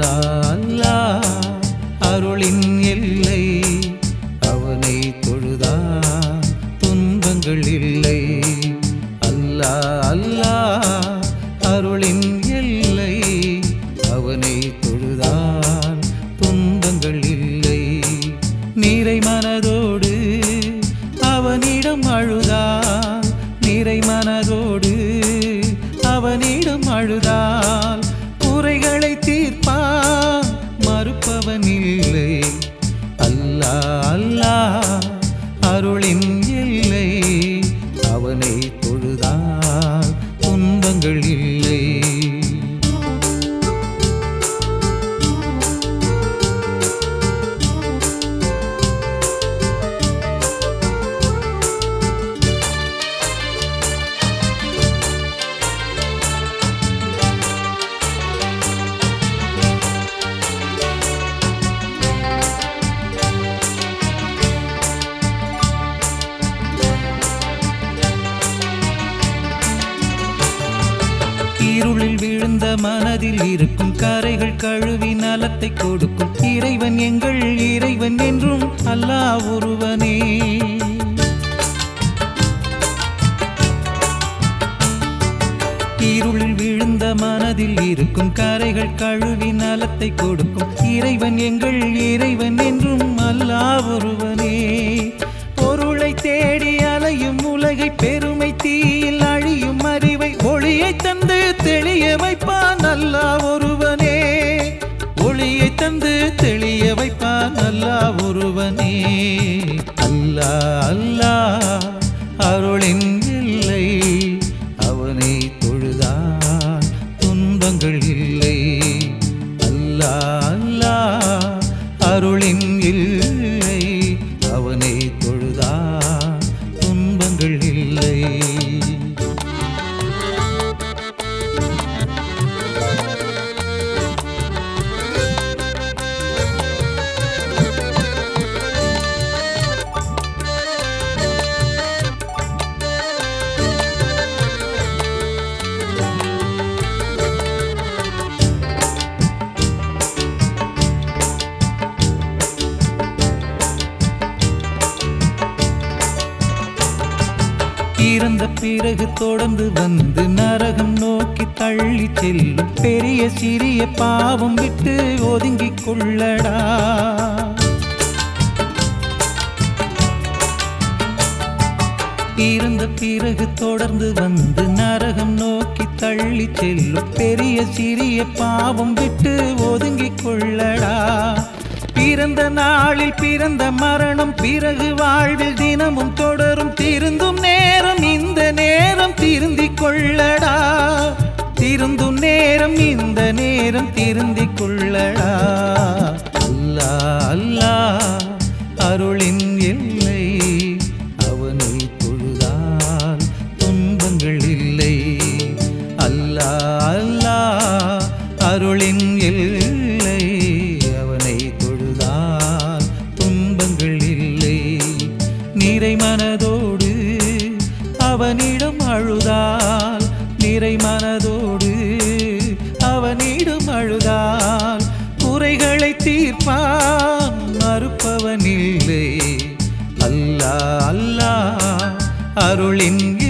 அல்லா அல்லா அருளின் எல்லை அவனை தொழுதான் துன்பங்கள் இல்லை அல்லா அல்லா அருளின் எல்லை அவனை தொழுதான் துன்பங்கள் இல்லை நீரை மனதோடு அவனிடம் அழுதால் நீரை மனதோடு அவனிடம் அழுதால் குறைகளை தீர்ப்பான் மறுப்பவன் இல்லை அல்லா அல்லா அருளின் இல்லை அவனை தொழுதால் துன்பங்கள் இல்லை இருளில் விழுந்த மனதில் இருக்கும் கரைகள் கழுவி நலத்தை கொடுக்கும் இறைவன் எங்கள் இறைவன் என்றும் அல்லாஹ் ஒருவனே இருளில் விழுந்த மனதில் இருக்கும் கரைகள் கழுவி நலத்தை கொடுக்கும் இறைவன் எங்கள் இறைவன் என்றும் அல்லாஹ் ஒருவனே பொருளை தேடி அலையும் உலகை பெருமை தீயில் அழியும் அறிவை ஒளியை தந்து தெளிய வைப்பான் அல்லாஹ் ஒருவனே ஒளியை தந்து தெளிய வைப்பான் அல்லாஹ் ஒருவனே அல்லாஹ் அல்லாஹ் அருளின் இல்லை அவனை தொழுதான் துன்பங்கள் இல்லை அல்லாஹ் அல்லாஹ் அருளின் இல்லை அவனை தொழுதான் துன்பங்கள் இல்லை இறந்த பிறகு தொடர்ந்து வந்து நரகம் நோக்கி தள்ளி செல்லும் பெரிய சிறிய பாவம் விட்டு ஒதுங்கிக் கொள்ளடா இறந்த பிறகு தொடர்ந்து வந்து நரகம் நோக்கி தள்ளி செல்லும் பெரிய சிறிய பாவம் விட்டு ஒதுங்கிக் கொள்ளடா பிறந்த நாளில் பிறந்த மரணம் பிறகு வாழ்வில் தினமும் தொடரும் திருந்தும் நேரம் இந்த நேரம் திருந்திக் கொள்ளடா திருந்தும் நேரம் இந்த நேரம் திருந்திக் கொள்ளடா அல்லா அல்லா அருளின் எல்லை அவனை தொழுதால் துன்பங்கள் இல்லை அல்லா அல்லா அருளின் எல்லை அவனை தொழுதால் துன்பங்கள் இல்லை நிறை மனதோடு அவனிடம் அழுதால் நிறை மனதோடு அவனிடம் அழுதால் குறைகளை தீர்ப்பான் மறுப்பவன் இல்லை அல்லா அல்லா அருளின்